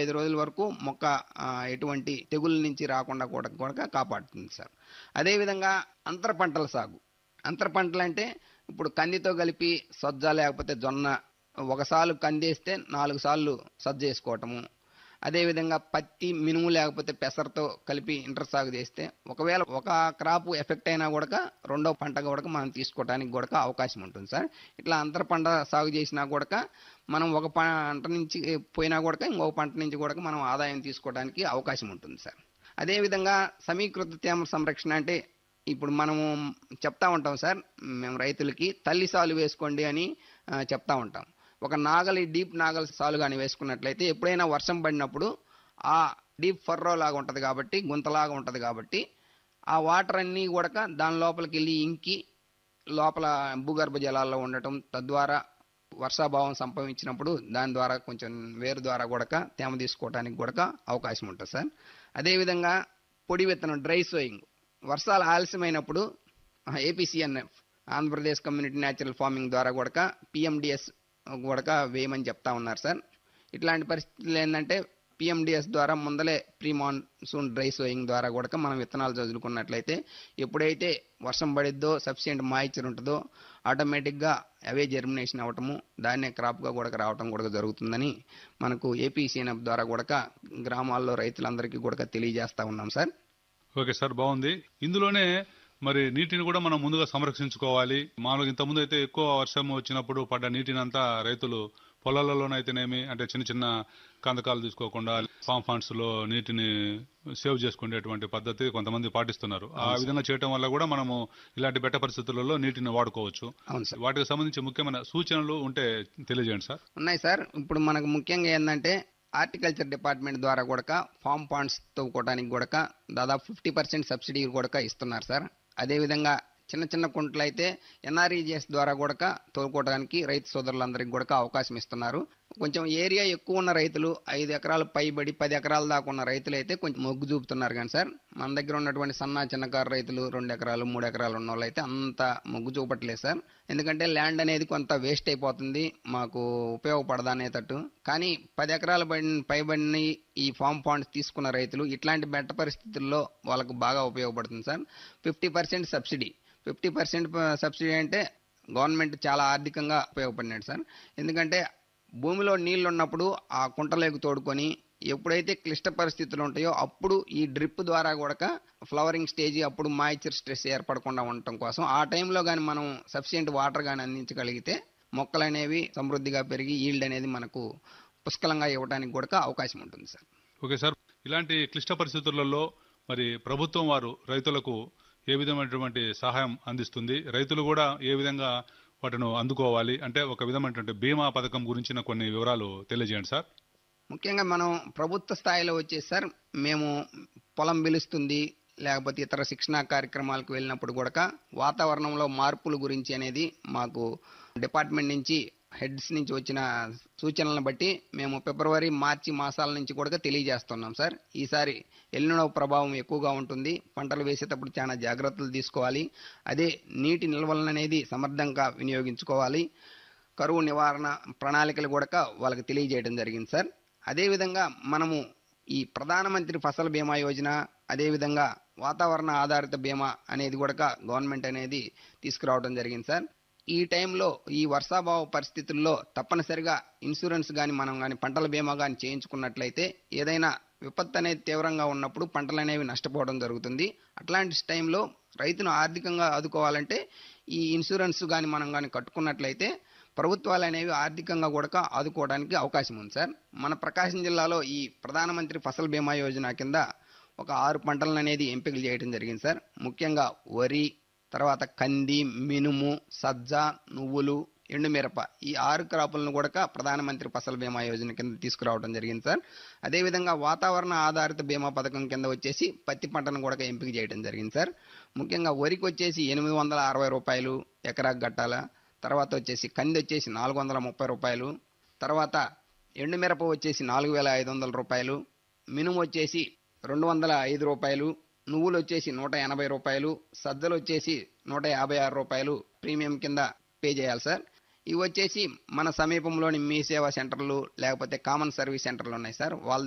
ఐదు రోజుల వరకు మొక్క ఆ, ఎటువంటి తెగుళ్ళ నుంచి రాకుండా కూడా కూడా కాపాడుతుంది సార్ అదేవిధంగా అంతర పంటల సాగు అంతర పంటలు అంటే ఇప్పుడు కందితో కలిపి సజ్జ లేకపోతే జొన్న ఒకసారి కందేస్తే నాలుగు సార్లు సజ్జ వేసుకోవటము అదేవిధంగా పత్తి మినుము లేకపోతే పెసరతో కలిపి ఇంటర్ సాగు చేస్తే ఒకవేళ ఒక క్రాప్ ఎఫెక్ట్ అయినా కూడా రెండో పంట కూడా మనం తీసుకోవడానికి కూడా అవకాశం ఉంటుంది సార్ ఇట్లా అంతర పంట సాగు చేసినా కూడా మనం ఒక పంట నుంచి పోయినా కూడా ఇంకొక పంట నుంచి కూడా మనం ఆదాయం తీసుకోవడానికి అవకాశం ఉంటుంది సార్ అదేవిధంగా సమీకృత తేమ సంరక్షణ అంటే ఇప్పుడు మనము చెప్తా ఉంటాం సార్ మేము రైతులకి తల్లి సాలు వేసుకోండి అని ఆ, చెప్తా ఉంటాం ఒక నాగలి డీప్ నాగలి సాలు కానీ వేసుకున్నట్లయితే ఎప్పుడైనా వర్షం పడినప్పుడు ఆ డీప్ ఫర్రో లాగా ఉంటుంది కాబట్టి గుంతలాగా ఉంటుంది కాబట్టి ఆ వాటర్ అన్నీ కూడా దాని లోపలికి వెళ్ళి ఇంకి లోపల భూగర్భ జలాల్లో ఉండటం తద్వారా వర్షాభావం సంభవించినప్పుడు దాని ద్వారా కొంచెం వేరు ద్వారా కూడా తేమ తీసుకోవడానికి కూడా అవకాశం ఉంటుంది సార్ అదేవిధంగా పొడి విత్తనం డ్రై సోయింగ్ వర్షాలు ఆలస్యమైనప్పుడు APCNF Andhra Pradesh community natural farming ద్వారా కూడా పిఎండిఎస్ కూడా వేయమని చెప్తా ఉన్నారు సార్ ఇట్లాంటి పరిస్థితులు ఏంటంటే పిఎండిఎస్ ద్వారా ముందలే ప్రీ మాన్సూన్ డ్రై సోయింగ్ ద్వారా కూడా మనం విత్తనాలు చదువుకున్నట్లయితే ఎప్పుడైతే వర్షం పడిద్దో సఫిషియెంట్ మాయిచర్ ఉంటుందో ఆటోమేటిక్గా అవే జర్మినేషన్ అవ్వటము దాన్నే క్రాప్గా కూడా రావటం కూడా జరుగుతుందని మనకు ఏపీసీఎన్ఎఫ్ ద్వారా కూడా గ్రామాల్లో రైతులందరికీ కూడా తెలియజేస్తా ఉన్నాం సార్ ఓకే సార్ బాగుంది ఇందులోనే మరి నీటిని కూడా మనం ముందుగా సంరక్షించుకోవాలి మామూలుగా ఇంత ముందు అయితే ఎక్కువ వర్షం వచ్చినప్పుడు పడ్డ నీటిని అంతా రైతులు పొలాలలోనైతేనేమి అంటే చిన్న చిన్న కందకాలు తీసుకోకుండా ఫామ్ ఫండ్స్ లో నీటిని సేవ్ చేసుకునేటువంటి పద్ధతి కొంతమంది పాటిస్తున్నారు ఆ విధంగా చేయటం వల్ల కూడా మనము ఇలాంటి బెట్ట పరిస్థితులలో నీటిని వాడుకోవచ్చు అవును సార్ వాటికి సంబంధించి ముఖ్యమైన సూచనలు ఉంటే తెలియజేయండి సార్ ఉన్నాయి సార్ ఇప్పుడు మనకు ముఖ్యంగా ఏంటంటే హార్టికల్చర్ డిపార్ట్మెంట్ ద్వారా కూడా ఫామ్ పాండ్స్ తవ్వుకోవడానికి కూడా దాదాపు ఫిఫ్టీ పర్సెంట్ సబ్సిడీ కూడా ఇస్తున్నారు సార్ అదేవిధంగా చిన్న చిన్న కుంటలు అయితే ఎన్ఆర్ఈజిఎస్ ద్వారా కూడా తోలుకోవడానికి రైతు సోదరులందరికీ కూడా అవకాశం ఇస్తున్నారు కొంచెం ఏరియా ఎక్కువ ఉన్న రైతులు ఐదు ఎకరాలు పైబడి పది ఎకరాల దాకా ఉన్న రైతులు అయితే కొంచెం మొగ్గు చూపుతున్నారు కానీ సార్ మన దగ్గర ఉన్నటువంటి సన్న చిన్నకారు రైతులు రెండు ఎకరాలు మూడు ఎకరాలు ఉన్న వాళ్ళు అయితే అంత మొగ్గు చూపట్లేదు సార్ ఎందుకంటే ల్యాండ్ అనేది కొంత వేస్ట్ అయిపోతుంది మాకు ఉపయోగపడదనేటట్టు కానీ పది ఎకరాల పడిన పైబడిన ఈ ఫామ్ పాండ్స్ తీసుకున్న రైతులు ఇట్లాంటి బెట్ట పరిస్థితుల్లో వాళ్ళకు బాగా ఉపయోగపడుతుంది sir fifty percent subsidy fifty percent subsidy అంటే గవర్నమెంట్ చాలా ఆర్థికంగా ఉపయోగపడినాడు సార్ ఎందుకంటే భూమిలో నీళ్లు ఉన్నప్పుడు ఆ కుంటలోకి తోడుకొని ఎప్పుడైతే క్లిష్ట పరిస్థితులు ఉంటాయో అప్పుడు ఈ డ్రిప్ ద్వారా కూడా ఫ్లవరింగ్ స్టేజ్ అప్పుడు మాయిచర్ స్ట్రెస్ ఏర్పడకుండా ఉండటం కోసం ఆ టైంలో కానీ మనం సఫిషియెంట్ వాటర్ కానీ అందించగలిగితే మొక్కలు అనేవి సమృద్ధిగా పెరిగి ఈల్డ్ అనేది మనకు పుష్కలంగా ఇవ్వడానికి కూడా అవకాశం ఉంటుంది సార్ ఓకే సార్ ఇలాంటి క్లిష్ట పరిస్థితులలో మరి ప్రభుత్వం వారు రైతులకు ఏ విధమైనటువంటి సహాయం అందిస్తుంది రైతులు కూడా ఏ విధంగా వాటిని అందుకోవాలి అంటే ఒక విధమైనటువంటి బీమా పథకం గురించిన కొన్ని వివరాలు తెలియజేయండి సార్ ముఖ్యంగా మనం ప్రభుత్వ స్థాయిలో వచ్చేసి సార్ మేము పొలం పిలుస్తుంది లేకపోతే ఇతర శిక్షణా కార్యక్రమాలకు వెళ్ళినప్పుడు కూడా వాతావరణంలో మార్పుల గురించి అనేది మాకు డిపార్ట్మెంట్ నుంచి హెడ్స్ నుంచి వచ్చిన సూచనలను బట్టి మేము ఫిబ్రవరి మార్చి మాసాల నుంచి కూడా తెలియజేస్తున్నాం సార్ ఈసారి ఎల్లినో ప్రభావం ఎక్కువగా ఉంటుంది పంటలు వేసేటప్పుడు చాలా జాగ్రత్తలు తీసుకోవాలి అదే నీటి నిల్వలను అనేది సమర్థంగా వినియోగించుకోవాలి కరువు నివారణ ప్రణాళికలు కూడా వాళ్ళకి తెలియజేయడం జరిగింది సార్ అదేవిధంగా మనము ఈ ప్రధానమంత్రి ఫసల్ బీమా యోజన అదేవిధంగా వాతావరణ ఆధారిత బీమా అనేది కూడా గవర్నమెంట్ అనేది తీసుకురావడం జరిగింది సార్ ఈ టైంలో ఈ వర్షాభావ పరిస్థితుల్లో తప్పనిసరిగా ఇన్సూరెన్స్ కానీ మనం కానీ పంటల బీమా కానీ చేయించుకున్నట్లయితే ఏదైనా విపత్తు అనేది తీవ్రంగా ఉన్నప్పుడు పంటలు అనేవి నష్టపోవడం జరుగుతుంది అట్లాంటి టైంలో రైతును ఆర్థికంగా ఆదుకోవాలంటే ఈ ఇన్సూరెన్స్ కానీ మనం కానీ కట్టుకున్నట్లయితే ప్రభుత్వాలు అనేవి ఆర్థికంగా కూడా ఆదుకోవడానికి అవకాశం ఉంది సార్ మన ప్రకాశం జిల్లాలో ఈ ప్రధానమంత్రి ఫసల్ బీమా యోజన కింద ఒక ఆరు పంటలను అనేది ఎంపికలు చేయడం జరిగింది సార్ ముఖ్యంగా వరి తర్వాత కంది మినుము సజ్జ నువ్వులు ఎండుమిరప ఈ ఆరు క్రాపులను కూడా ప్రధానమంత్రి ఫసల్ బీమా యోజన కింద తీసుకురావడం జరిగింది సార్ అదేవిధంగా వాతావరణ ఆధారిత బీమా పథకం కింద వచ్చేసి పత్తి పంటను కూడా ఎంపిక చేయడం జరిగింది సార్ ముఖ్యంగా వరికి వచ్చేసి ఎనిమిది వందల అరవై రూపాయలు ఎకరాకు గట్టాల తర్వాత వచ్చేసి కంది వచ్చేసి నాలుగు వందల ముప్పై రూపాయలు తర్వాత ఎండుమిరప వచ్చేసి నాలుగు వేల ఐదు వందల రూపాయలు మినుము వచ్చేసి రెండు వందల ఐదు రూపాయలు నువ్వులు వచ్చేసి నూట ఎనభై రూపాయలు సజ్జలు వచ్చేసి నూట యాభై ఆరు రూపాయలు ప్రీమియం కింద పే చేయాలి సార్ ఇవి వచ్చేసి మన సమీపంలోని మీ సేవా సెంటర్లు లేకపోతే కామన్ సర్వీస్ సెంటర్లు ఉన్నాయి సార్ వాళ్ళ